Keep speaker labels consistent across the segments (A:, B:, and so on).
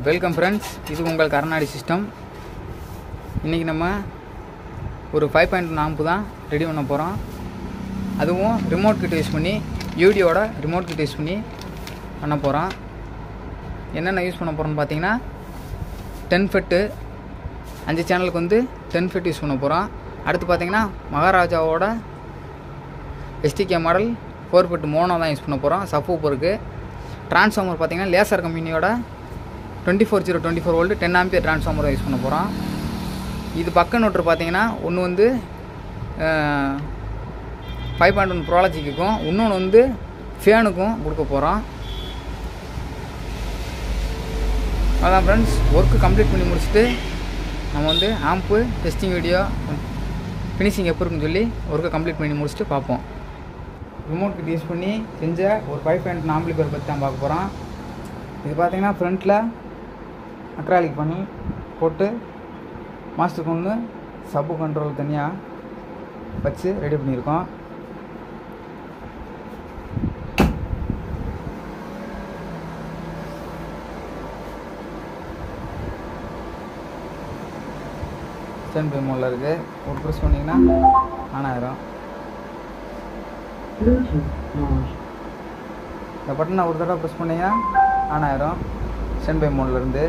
A: Welcome friends இது உங்கள் கர்நாடி system இன்றைக்கி நம்ம ஒரு ஃபைவ் பாயிண்ட் நாம்பு தான் ரெடி பண்ண போகிறோம் அதுவும் ரிமோட் கிட்ட யூஸ் பண்ணி யூடியோட ரிமோட் கிட்ட யூஸ் பண்ணி பண்ண போகிறோம் என்னென்ன யூஸ் பண்ண போகிறோம்னு பார்த்தீங்கன்னா டென் ஃபெட்டு அஞ்சு சேனலுக்கு வந்து டென் ஃபெட் யூஸ் பண்ண போகிறோம் அடுத்து பார்த்தீங்கன்னா மகாராஜாவோட STK model four FET mono தான் யூஸ் பண்ண போகிறோம் சஃபூப்பருக்கு ட்ரான்ஸ்ஃபார்மர் பார்த்தீங்கன்னா லேசர் கம்பெனியோட twenty four zero twenty four volt ten ampere transformer use பண்ண போகிறோம் இது பக்க நோட்ரு பார்த்தீங்கன்னா ஒன்று வந்து ஃபைவ் பாயிண்ட் ஒன் ப்ராலஜிக்கும் இன்னொன்று வந்து ஃபேனுக்கும் கொடுக்க போகிறோம் அதான் ஃப்ரெண்ட்ஸ் ஒர்க்கு கம்ப்ளீட் பண்ணி முடிச்சுட்டு நம்ம வந்து ஆம்பு டெஸ்டிங் வீடியோ ஃபினிஷிங் எப்போ இருக்குன்னு சொல்லி ஒர்க்கை கம்ப்ளீட் பண்ணி முடிச்சுட்டு பார்ப்போம் ரிமோட் கிட் யூஸ் பண்ணி செஞ்ச ஒரு ஃபைவ் பாயிண்ட் ஆம்பிளிஃபையர் பற்றி தான் பார்க்க போகிறோம் இது பார்த்தீங்கன்னா ஃப்ரண்ட்டில் அக்ராலிக் பண்ணி போட்டு மாஸ்டர் ஒன்று சப்பு கண்ட்ரோல் தனியாக வச்சு ரெடி பண்ணியிருக்கோம் ஸ்டென் பை மோடில் இருக்குது ஒரு ப்ரெஸ் பண்ணிங்கன்னா ஆன் ஆயிரும்
B: Bluetooth mode.
A: இந்த பட்டனை ஒரு தடவை ப்ரெஸ் பண்ணிங்கன்னா ஆன் ஆயிரும் ஸ்டென் பை மோடில் இருந்து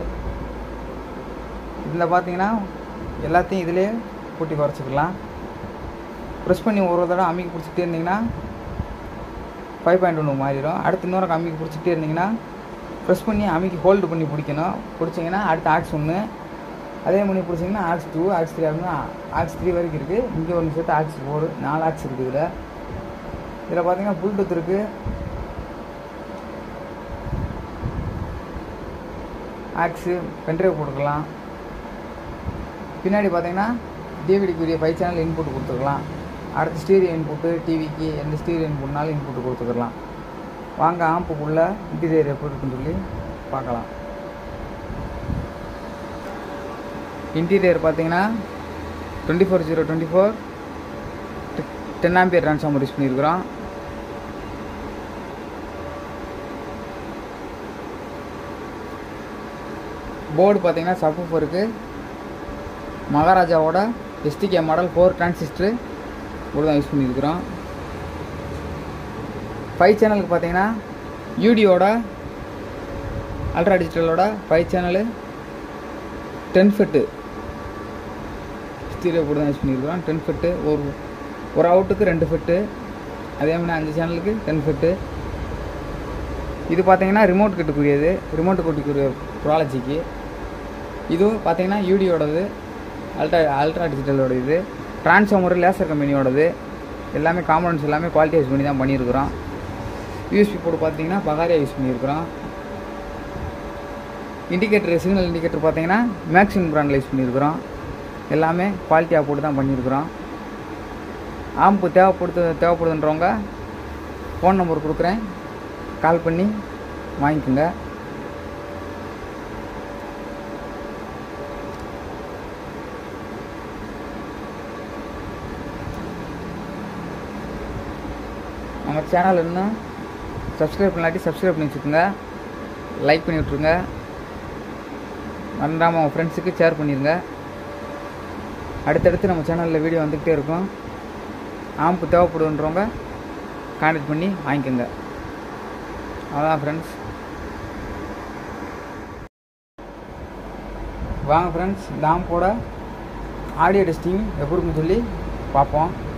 A: இதில் பார்த்தீங்கன்னா எல்லாத்தையும் இதிலே கூட்டி குறைச்சிக்கலாம் ப்ரெஸ் பண்ணி ஒரு தடவை அம்மிக்கு பிடிச்சிட்டே இருந்தீங்கன்னா ஃபைவ் பாயிண்ட் ஒன்று மாறிடும் அடுத்து இன்னொரு அம்மிக்கு பிடிச்சிட்டே இருந்தீங்கன்னா ப்ரெஸ் பண்ணி அம்மிக்கு ஹோல்டு பண்ணி பிடிக்கணும் பிடிச்சிங்கன்னா அடுத்து ஆக்ஸ் ஒன்று அதே பண்ணி பிடிச்சிங்கன்னா ஆக்ஸ் டூ ஆக்ஸ் த்ரீ அப்படின்னா ஆக்ஸ் த்ரீ வரைக்கும் இருக்குது இங்கே ஒன்று சேர்த்து ஆக்ஸ் ஃபோர் நாலு ஆக்ஸ் இருக்குது இதில் இதில் பார்த்தீங்கன்னா ப்ளூடூத் இருக்குது ஆக்ஸு பென்ட்ரைவ் கொடுக்கலாம் பின்னாடி பார்த்தீங்கன்னா டிவிடிக்குரிய ஃபைவ் சேனல் இன்புட் கொடுத்துக்கலாம் அடுத்து ஸ்டீரியோ இன்புட்டு டிவிக்கு எந்த ஸ்டீரியோ இன்புட்னாலும் இன்புட் கொடுத்துக்கலாம் வாங்க ஆம்புக்குள்ளே இன்டீரியர் எப்படி இருக்குன்னு சொல்லி பார்க்கலாம் இன்டீரியர் பார்த்தீங்கன்னா twenty four zero twenty four ten ampere transformer use பண்ணியிருக்கிறோம் போர்டு பார்த்தீங்கன்னா சப்பு மகாராஜாவோட STK model four transistor board தான் யூஸ் பண்ணியிருக்கிறோம் ஃபைவ் சேனலுக்கு பார்த்தீங்கன்னா யூடியோட அல்ட்ரா டிஜிட்டலோட five channel ten fit stereo board தான் யூஸ் பண்ணியிருக்கிறோம் டென் ஃபிட்டு ஒரு ஒரு அவுட்டுக்கு ரெண்டு ஃபிட்டு அதே மாதிரி அஞ்சு சேனலுக்கு டென் ஃபிட்டு இது பார்த்தீங்கன்னா ரிமோட் கிட்டுக்குரியது ரிமோட் கிட்டுக்குரிய ப்ராலஜிக்கு இதுவும் பார்த்தீங்கன்னா யூடியோடது அல்ட்ரா அல்ட்ரா டிஜிட்டலோட இது ட்ரான்ஸ்ஃபார்மர் லேசர் கம்பெனியோடது எல்லாமே காம்பனன்ட்ஸ் எல்லாமே குவாலிட்டி யூஸ் பண்ணி தான் பண்ணியிருக்கிறோம் யூஎஸ்பி போர்டு பார்த்தீங்கன்னா பகாரியா யூஸ் பண்ணியிருக்கிறோம் இண்டிகேட்டர் சிக்னல் இண்டிகேட்டர் பார்த்தீங்கன்னா மேக்ஸிமம் பிராண்டில் யூஸ் பண்ணியிருக்கிறோம் எல்லாமே குவாலிட்டியாக போட்டு தான் பண்ணியிருக்கிறோம் ஆம்பு தேவைப்படுது தேவைப்படுதுன்றவங்க ஃபோன் நம்பர் கொடுக்குறேன் கால் பண்ணி வாங்கிக்கோங்க நம்ம சேனல் இன்னும் சப்ஸ்கிரைப் பண்ணலாட்டி சப்ஸ்கிரைப் பண்ணி வச்சுக்கோங்க லைக் பண்ணி விட்ருங்க மறந்துடாமல் உங்கள் ஃப்ரெண்ட்ஸுக்கு ஷேர் பண்ணிடுங்க அடுத்தடுத்து நம்ம சேனலில் வீடியோ வந்துக்கிட்டே இருக்கும் ஆம்பு தேவைப்படுன்றவங்க கான்டாக்ட் பண்ணி வாங்கிக்கோங்க அவ்வளோதான் ஃப்ரெண்ட்ஸ் வாங்க ஃப்ரெண்ட்ஸ் இந்த ஆம்போட ஆடியோ டெஸ்டிங் எப்படி இருக்குன்னு சொல்லி பார்ப்போம்